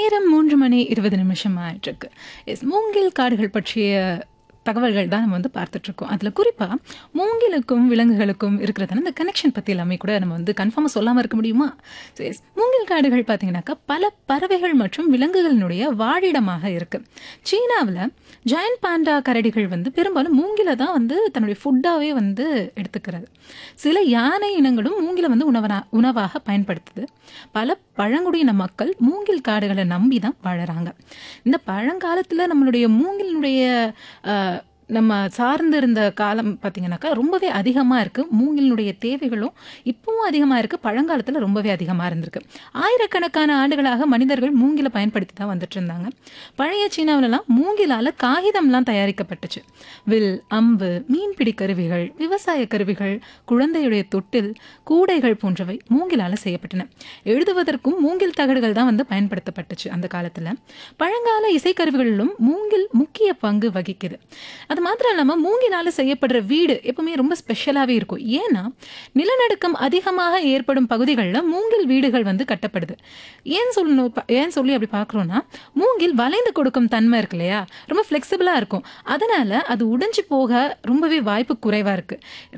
நேரம் மூன்று மணி இருபது நிமிஷம் ஆயிட்டிருக்கு எஸ் மூங்கில் காடுகள் பற்றிய தகவல்கள் தான் நம்ம வந்து பார்த்துட்டு இருக்கோம் அதில் குறிப்பாக மூங்கிலுக்கும் விலங்குகளுக்கும் இருக்கிறதான இந்த கனெக்ஷன் பற்றி எல்லாமே கூட நம்ம வந்து கன்ஃபார்மாக சொல்லாமல் இருக்க முடியுமா ஸோ எஸ் மூங்கில் காடுகள் பார்த்தீங்கன்னாக்கா பல பறவைகள் மற்றும் விலங்குகளினுடைய வாழிடமாக இருக்கு சீனாவில் ஜாயன்ட் பாண்டா கரடிகள் வந்து பெரும்பாலும் மூங்கில தான் வந்து தன்னுடைய ஃபுட்டாகவே வந்து எடுத்துக்கிறது சில யானை இனங்களும் மூங்கில வந்து உணவனா உணவாக பயன்படுத்துது பல பழங்குடியின மக்கள் மூங்கில் காடுகளை நம்பி தான் வாழறாங்க இந்த பழங்காலத்தில் நம்மளுடைய மூங்கிலினுடைய அஹ், நம்ம சார்ந்து இருந்த காலம் பார்த்தீங்கன்னாக்கா ரொம்பவே அதிகமாக இருக்குது மூங்கிலினுடைய தேவைகளும் இப்பவும் அதிகமாக இருக்குது பழங்காலத்தில் ரொம்பவே அதிகமாக இருந்திருக்கு ஆயிரக்கணக்கான ஆண்டுகளாக மனிதர்கள் மூங்கிலை பயன்படுத்தி தான் வந்துட்டு இருந்தாங்க பழைய சீனாவிலலாம் மூங்கிலால் காகிதம்லாம் தயாரிக்கப்பட்டுச்சு வில் அம்பு மீன்பிடி கருவிகள் விவசாய கருவிகள் குழந்தையுடைய தொட்டில் கூடைகள் போன்றவை மூங்கிலால் செய்யப்பட்டன எழுதுவதற்கும் மூங்கில் தகடுகள் தான் வந்து பயன்படுத்தப்பட்டுச்சு அந்த காலத்தில் பழங்கால இசைக்கருவிகளிலும் மூங்கில் முக்கிய பங்கு வகிக்குது அது மாத்திரம் இல்லாமல் மூங்கிலால் செய்யப்படுற வீடு எப்பவுமே ரொம்ப ஸ்பெஷலாகவே இருக்கும் ஏன்னா நிலநடுக்கம் அதிகமாக ஏற்படும் பகுதிகளில் மூங்கில் வீடுகள் வந்து கட்டப்படுது ஏன் சொல்லணும் ப- ஏன் சொல்லி அப்படி பார்க்குறோன்னா மூங்கில் வளைந்து கொடுக்கும் தன்மை இருக்கு இல்லையா ரொம்ப ஃப்ளெக்சிபிளாக இருக்கும் அதனால அது உடைஞ்சு போக ரொம்பவே வாய்ப்பு குறைவாக இருக்கு